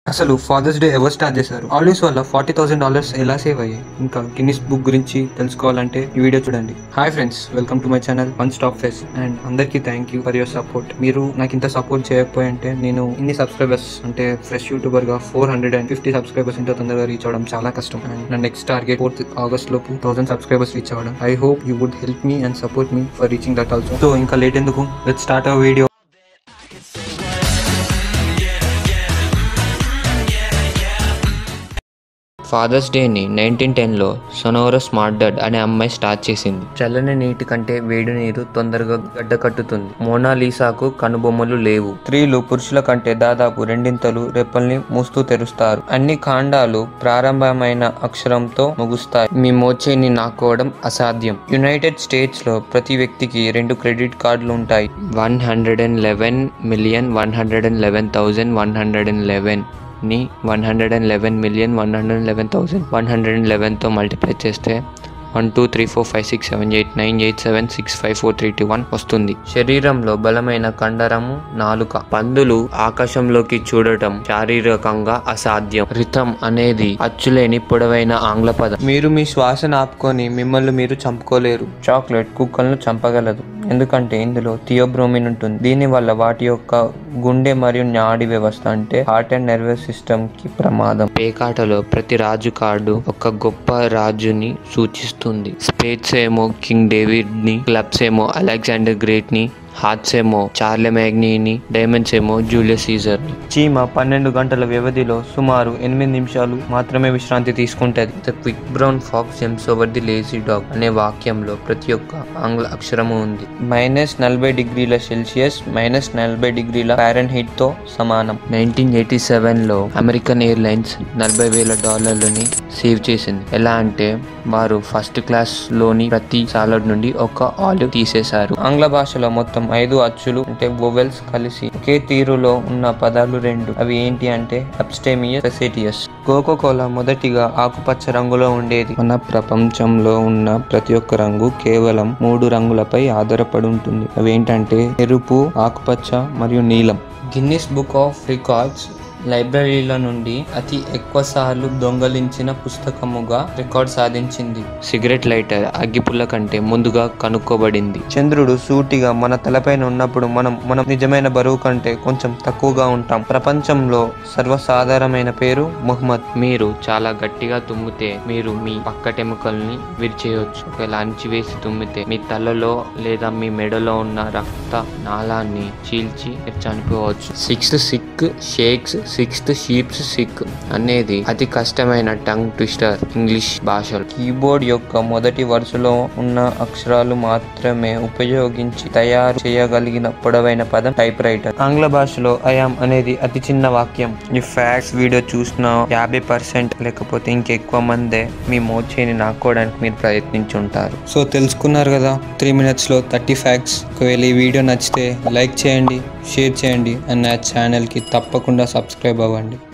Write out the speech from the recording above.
అసలు father's day ఎవరు start చేశారు ఆల్వేస్ వల్ల ఫార్టీ థౌసండ్ డాలర్స్ ఎలా సేవ్ అయ్యాయి ఇంకా గిన్నిస్ బుక్ గురించి తెలుసుకోవాలంటే ఈ వీడియో చూడండి hi friends welcome to my channel one stop fest and అందరికీ thank you for your support మీరు నాకు ఇంత సపోర్ట్ చేయకపోయి అంటే నేను ఇన్ని సబ్స్క్రైబర్స్ అంటే ఫ్రెష్ యూట్యూబర్ గా four hundred and fifty subscribers ఇంత తొందరగా రీచ్ అవడం చాలా కష్టం అండ్ నా నెక్స్ట్ టార్గెట్ ఫోర్త్ ఆగస్ట్ లోపు థౌసండ్ సబ్స్క్రైబర్స్ రీచ్ అవ్వడం I hope you would help me and support me for reaching that also so ఇంకా లేట్ ఎందుకు let start our video father's డేని నైన్టీన్ టెన్లో సొనోరో స్మార్ట్ డడ్ అనే అమ్మాయి start చేసింది చల్లని నీటి కంటే వేడి నీరు తొందరగా గడ్డ కట్టుతుంది మోనాలీసాకు కనుబొమ్మలు లేవు స్త్రీలు పురుషుల కంటే దాదాపు రెండింతలు రెప్పల్ని మూస్తూ తెరుస్తారు అన్ని కాండాలు ప్రారంభమైన అక్షరంతో ముగుస్తాయి మీ మోచేని నాకోవడం అసాధ్యం యునైటెడ్ స్టేట్స్ లో ప్రతి వ్యక్తికి రెండు క్రెడిట్ కార్డులు ఉంటాయి one hundred and eleven million one hundred and eleven thousand one hundred and eleven ని one hundred and eleven million one hundred and eleven thousand one hundred and లెవెన్తో మల్టిప్లై చేస్తే one two three four five six seven eight nine eight seven six five four three two one వస్తుంది శరీరంలో బలమైన కండరము నాలుక పందులు ఆకాశంలోకి చూడటం శారీరకంగా అసాధ్యం రితం అనేది అచ్చులేని పొడవైన ఆంగ్ల పదం మీరు మీ శ్వాసను ఆపుకొని మిమ్మల్ని మీరు చంపుకోలేరు చాక్లెట్ కుక్కలను చంపగలదు ఎందుకంటే ఇందులో థియోబ్రోమిన్ ఉంటుంది దీనివల్ల వాటి యొక్క గుండె మరియు నాడి వ్యవస్థ అంటే హార్ట్ అండ్ నర్వస్ సిస్టమ్ కి ప్రమాదం పేకాటలో ప్రతి రాజు కార్డు ఒక గొప్ప రాజుని సూచిస్తుంది స్పేడ్స్ ఏమో కింగ్ డేవిడ్ ని క్లబ్స్ ఏమో అలెగ్జాండర్ గ్రేట్ ని హార్ట్స్ ఏమో చార్లె మ్యాగ్నీని డైమండ్స్ ఏమో జూలియస్ సీజర్ ని చీమ పన్నెండు గంటల వ్యవధిలో సుమారు ఎనిమిది నిమిషాలు మాత్రమే విశ్రాంతి తీసుకుంటది the quick brown fox jumps over the lazy dog అనే వాక్యంలో ప్రతి ఒక్క ఆంగ్ల అక్షరము ఉంది మైనస్ నలభై డిగ్రీల సెల్సియస్ మైనస్ నలభై డిగ్రీల ఫారెన్ హీట్ తో సమానం నైన్టీన్ ఎయిటీ సెవెన్లో అమెరికన్ ఎయిర్లైన్స్ నలభై వేల డాలర్లని సేవ్ చేసింది ఎలా అంటే వారు ఫస్ట్ క్లాస్ లోని ప్రతి సాలడ్ నుండి ఒక ఆలివ్ తీసేశారు ఆంగ్ల భాషలో మొత్తం ఐదు అచ్చులు అంటే వోవెల్స్ కలిసి ఒకే తీరులో ఉన్న పదాలు రెండు అవి ఏంటి అంటే అబ్స్టేమియస్ సెసేటియస్ కోకో కోలా మొదటిగా ఆకుపచ్చ రంగులో ఉండేది మన ప్రపంచంలో ఉన్న ప్రతి ఒక్క రంగు కేవలం మూడు రంగులపై ఆధారపడి ఉంటుంది అవి ఏంటంటే ఎరుపు ఆకుపచ్చ మరియు నీలం గిన్నిస్ బుక్ ఆఫ్ రికార్డ్స్ లైబ్రరీల నుండి అతి ఎక్కువ సార్లు దొంగలించిన పుస్తకముగా రికార్డ్ సాధించింది సిగరెట్ లైటర్ అగ్గిపుల్ల కంటే ముందుగా కనుక్కోబడింది చంద్రుడు సూటిగా మన తలపైన ఉన్నప్పుడు మనం మనం నిజమైన బరువు కంటే కొంచెం తక్కువగా ఉంటాం ప్రపంచంలో సర్వసాధారణమైన పేరు ముహమ్మద్ మీరు చాలా గట్టిగా తుమ్మితే మీరు మీ పక్కటెముకల్ని విరిచేయొచ్చు ఒకవేళ అణిచివేసి తుమ్మితే మీ తలలో లేదా మీ మెడలో ఉన్న రక్త నాళాన్ని చీల్చి మీరు చనిపోవచ్చు sixth sick sheikh's sixth sheep's sick అనేది అతి కష్టమైన టంగ్ ట్విస్టర్ ఇంగ్లీష్ భాషలో కీబోర్డ్ యొక్క మొదటి వరుసలో ఉన్న అక్షరాలు మాత్రమే ఉపయోగించి తయారు చేయగలిగిన పొడవైన పదం టైప్ రైటర్ ఆంగ్ల భాషలో ఐఆమ్ అనేది అతి చిన్న వాక్యం ఈ ఫ్యాక్ట్స్ వీడియో చూసిన యాభై పర్సెంట్ లేకపోతే ఇంకెక్కువ మందే మీ మోచేని నాకోవడానికి మీరు ప్రయత్నించుంటారు సో తెలుసుకున్నారు కదా త్రీ మినిట్స్లో థర్టీ ఫ్యాక్ట్స్ ఒకవేళ ఈ వీడియో నచ్చితే లైక్ చేయండి షేర్ చేయండి అండ్ నా ఛానల్కి తప్పకుండా సబ్స్క్రైబ్ అవ్వండి